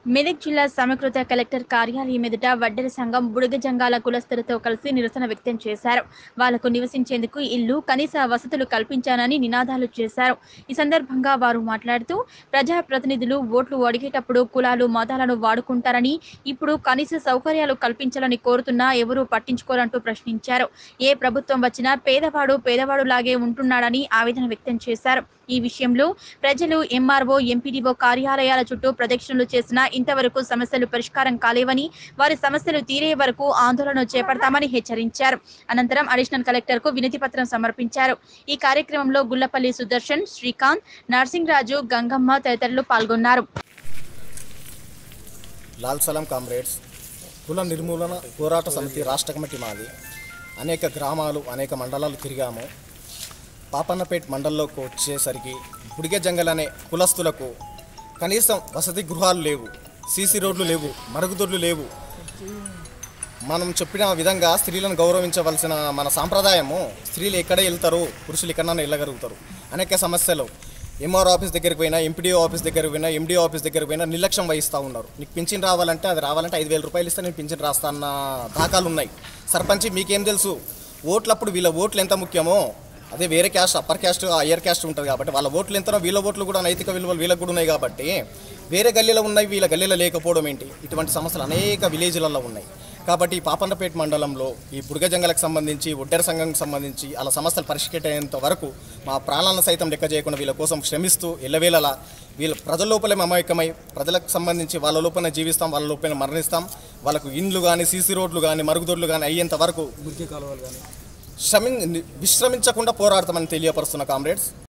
మెదక్ జిల్లా సమీకృత కలెక్టర్ కార్యాలయం ఎదుట వడ్డెర సంఘం బుడగ జంగాల కులస్తులతో కలిసి నిరసన వ్యక్తం చేశారు వాళ్లకు నివసించేందుకు ఇల్లు కనీస వసతులు కల్పించానని నినాదాలు చేశారు ఈ సందర్భంగా వారు మాట్లాడుతూ ప్రజా ప్రతినిధులు ఓట్లు అడిగేటప్పుడు కులాలు మతాలను వాడుకుంటారని ఇప్పుడు కనీస సౌకర్యాలు కల్పించాలని కోరుతున్నా ఎవరూ పట్టించుకోరంటూ ప్రశ్నించారు ఏ ప్రభుత్వం వచ్చినా పేదవాడు పేదవాడు లాగే ఉంటున్నాడని ఆవేదన వ్యక్తం చేశారు ఈ విషయంలో ప్రజలు ఎంఆర్ఓ ఎంపీడీఓ కార్యాలయాల చుట్టూ ప్రదక్షిణలు చేసినా ఇంతవరకు సమస్యలు పరిష్కారం కాలేవని వారి సమస్యలు తీరే వరకు ఆందోళన చేపడతామని హెచ్చరించారు అనంతరం అడిషనల్ కలెక్టర్ కు వినతి పత్రం సమర్పించారు ఈ కార్యక్రమంలో గుల్లపల్లి సుదర్శన్ శ్రీకాంత్ నర్సింగ్రాజు గంగమ్మ తదితరులు పాల్గొన్నారు లాల్ సలాం కామ్రేడ్స్ కుల నిర్మూలన పోరాట సమితి రాష్ట్ర కమిటీ మాది అనేక గ్రామాలు అనేక మండలాలు తిరిగాము పాపన్నపేట మండలంలోకి వచ్చేసరికి బుడిగ జంగల్ అనే కులస్తులకు కనీసం వసతి గృహాలు లేవు సీసీ రోడ్లు లేవు మరుగుదొడ్లు లేవు మనం చెప్పిన విధంగా స్త్రీలను గౌరవించవలసిన మన సాంప్రదాయము స్త్రీలు ఎక్కడ వెళ్తారు పురుషులు ఎక్కడన్నా వెళ్ళగలుగుతారు అనేక సమస్యలు ఎంఆర్ ఆఫీస్ దగ్గరికి పోయినా ఎంపీడీఓ ఆఫీస్ దగ్గరికి పోయినా ఎండిఓ ఆఫీస్ దగ్గరికి పోయినా నిర్లక్ష్యం వహిస్తూ ఉన్నారు నీకు పింఛన్ రావాలంటే అది రావాలంటే ఐదు వేల రూపాయలు ఇస్తే నేను పింఛన్ రాస్తా అన్న దాఖలు ఉన్నాయి సర్పంచ్ మీకేం తెలుసు ఓట్లప్పుడు వీళ్ళ ఓట్లు ఎంత ముఖ్యమో అదే వేరే caste upper caste higher caste ఉంటుంది కాబట్టి వాళ్ళ ఓట్లు ఎంతనో వీళ్ళ ఓట్లు కూడా నైతిక విలువలు వీళ్ళకు కూడా ఉన్నాయి కాబట్టి వేరే గల్లీలో ఉన్నాయి వీళ్ళ గల్లీలో లేకపోవడం ఏంటి ఇటువంటి సమస్యలు అనేక విలేజ్లలో ఉన్నాయి కాబట్టి ఈ పాపన్నపేట మండలంలో ఈ బుడగ జంగలకు సంబంధించి ఒడ్డెర సంఘంకి సంబంధించి అలా సమస్యలు పరిష్కరించేంత వరకు మా ప్రాణాలను సైతం లెక్క చేయకుండా వీళ్ళ కోసం శ్రమిస్తూ ఎల్లవేళలా వీళ్ళ ప్రజల లోపలే మమేకమై ప్రజలకు సంబంధించి వాళ్ళ లోపల జీవిస్తాం వాళ్ళ లోపల మరణిస్తాం వాళ్ళకు ఇండ్లు కానీ సీసీ రోడ్లు కానీ మరుగుదొడ్లు కానీ అయ్యేంత వరకు శ్రమి విశ్రమించకుండా పోరాడతామని తెలియపరుస్తున్న కామ్రేడ్స్